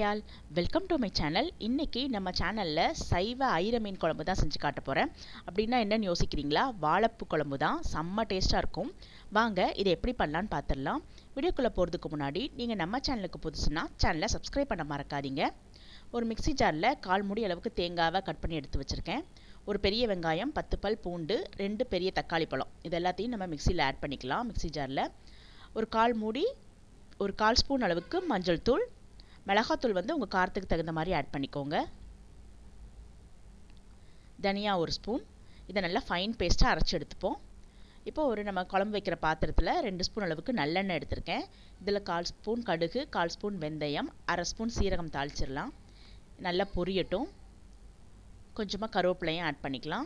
all welcome to my channel இன்றைக்கி நம்ம சேனலில் சைவ ஐர மீன் குழம்பு தான் செஞ்சு காட்ட போகிறேன் அப்படின்னா என்னன்னு யோசிக்கிறீங்களா வாழைப்பூ குழம்பு தான் செம்ம டேஸ்ட்டாக இருக்கும் வாங்க இதை எப்படி பண்ணலான்னு பார்த்துடலாம் வீடியோக்குள்ளே போகிறதுக்கு முன்னாடி நீங்கள் நம்ம சேனலுக்கு புதுசுனா சேனலை சப்ஸ்கிரைப் பண்ண மறக்காதீங்க ஒரு மிக்சி ஜாரில் கால் மூடி அளவுக்கு தேங்காவை கட் பண்ணி எடுத்து வச்சுருக்கேன் ஒரு பெரிய வெங்காயம் பத்து பல் பூண்டு ரெண்டு பெரிய தக்காளி பழம் இது எல்லாத்தையும் நம்ம மிக்சியில் ஆட் பண்ணிக்கலாம் மிக்சி ஜாரில் ஒரு கால் மூடி ஒரு கால் ஸ்பூன் அளவுக்கு மஞ்சள் தூள் மிளகாத்தூள் வந்து உங்கள் காரத்துக்கு தகுந்த மாதிரி ஆட் பண்ணிக்கோங்க தனியா ஒரு ஸ்பூன் இதை நல்லா ஃபைன் பேஸ்ட்டாக அரைச்சி எடுத்துப்போம் இப்போ ஒரு நம்ம குழம்பு வைக்கிற பாத்திரத்தில் ரெண்டு ஸ்பூன் அளவுக்கு நல்லெண்ணெய் எடுத்திருக்கேன் இதில் கால் ஸ்பூன் கடுகு கால் ஸ்பூன் வெந்தயம் அரை ஸ்பூன் சீரகம் தாளிச்சிடலாம் நல்லா பொரியட்டும் கொஞ்சமாக கருவேப்பிலையும் ஆட் பண்ணிக்கலாம்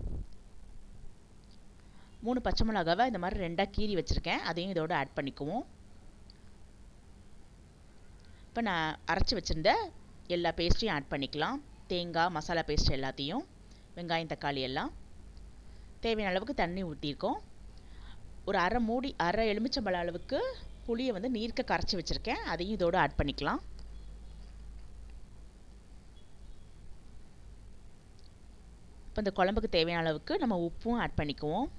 மூணு பச்சை மிளகாவை இந்த மாதிரி ரெண்டாக கீறி வச்சுருக்கேன் அதையும் இதோடு ஆட் பண்ணிக்குவோம் இப்போ நான் அரைச்சி வச்சுருந்த எல்லா பேஸ்ட்டையும் ஆட் பண்ணிக்கலாம் தேங்காய் மசாலா பேஸ்ட் எல்லாத்தையும் வெங்காயம் தக்காளி எல்லாம் தேவையான அளவுக்கு தண்ணி ஊற்றிருக்கோம் ஒரு அரை மூடி அரை எலுமிச்சம்பழ அளவுக்கு புளியை வந்து நீர்க்க கரைச்சி வச்சுருக்கேன் அதையும் இதோடு ஆட் பண்ணிக்கலாம் இப்போ இந்த குழம்புக்கு தேவையான அளவுக்கு நம்ம உப்பும் ஆட் பண்ணிக்குவோம்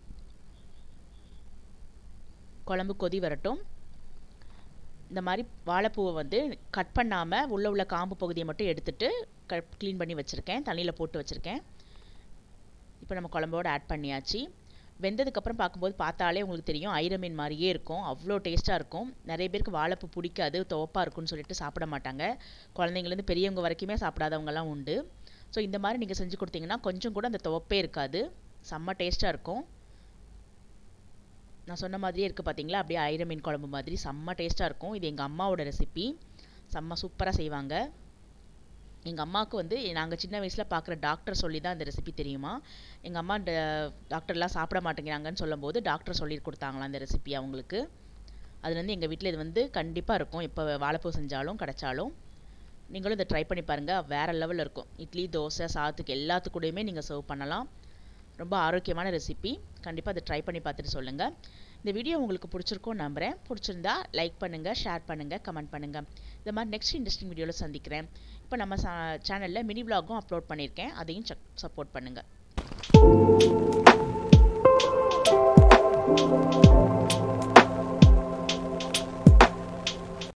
குழம்பு கொதி வரட்டும் இந்த மாதிரி வாழைப்பூவை வந்து கட் பண்ணாமல் உள்ள உள்ள காம்பு பகுதியை மட்டும் எடுத்துட்டு கட் க்ளீன் பண்ணி வச்சுருக்கேன் தண்ணியில் போட்டு வச்சுருக்கேன் இப்போ நம்ம குழம்போடு ஆட் பண்ணியாச்சு வெந்ததுக்கப்புறம் பார்க்கும்போது பார்த்தாலே உங்களுக்கு தெரியும் ஐர மீன் மாதிரியே இருக்கும் அவ்வளோ டேஸ்ட்டாக இருக்கும் நிறைய பேருக்கு வாழைப்பூ பிடிக்காது துவப்பாக இருக்கும்னு சொல்லிட்டு சாப்பிட மாட்டாங்க குழந்தைங்கலேருந்து பெரியவங்க வரைக்குமே சாப்பிடாதவங்கலாம் உண்டு ஸோ இந்த மாதிரி நீங்கள் செஞ்சு கொடுத்தீங்கன்னா கொஞ்சம் கூட அந்த துவப்பே இருக்காது செம்ம டேஸ்ட்டாக இருக்கும் நான் சொன்ன மாதிரியே இருக்குது பார்த்தீங்களா அப்படியே ஐர மீன் குழம்பு மாதிரி செம்ம டேஸ்ட்டாக இருக்கும் இது எங்கள் அம்மாவோட ரெசிபி செம்ம சூப்பராக செய்வாங்க எங்கள் அம்மாவுக்கு வந்து நாங்கள் சின்ன வயசில் பார்க்குற டாக்டர் சொல்லி தான் இந்த ரெசிபி தெரியுமா எங்கள் அம்மா டாக்டர்லாம் சாப்பிட மாட்டேங்கிறாங்கன்னு சொல்லும்போது டாக்டர் சொல்லி கொடுத்தாங்களாம் இந்த ரெசிபி அவங்களுக்கு அதுலேருந்து எங்கள் வீட்டில் இது வந்து கண்டிப்பாக இருக்கும் இப்போ வாழைப்பூ செஞ்சாலும் கிடைச்சாலும் நீங்களும் இதை ட்ரை பண்ணி பாருங்கள் வேறு லெவலில் இருக்கும் இட்லி தோசை சாதத்துக்கு எல்லாத்துக்கூடையுமே நீங்கள் சர்வ் பண்ணலாம் ரொம்ப ஆரோக்கியமான ரெசிபி கண்டிப்பாக அதை ட்ரை பண்ணி பார்த்துட்டு சொல்லுங்கள் இந்த வீடியோ உங்களுக்கு பிடிச்சிருக்கும் நம்புகிறேன் பிடிச்சிருந்தா லைக் பண்ணுங்கள் ஷேர் பண்ணுங்கள் கமெண்ட் பண்ணுங்கள் இந்த மாதிரி நெக்ஸ்ட் இன்ட்ரெஸ்டிங் வீடியோவில் சந்திக்கிறேன் இப்போ நம்ம சேனலில் மினி விலாகும் அப்லோட் பண்ணியிருக்கேன் அதையும் சப்போர்ட் பண்ணுங்கள்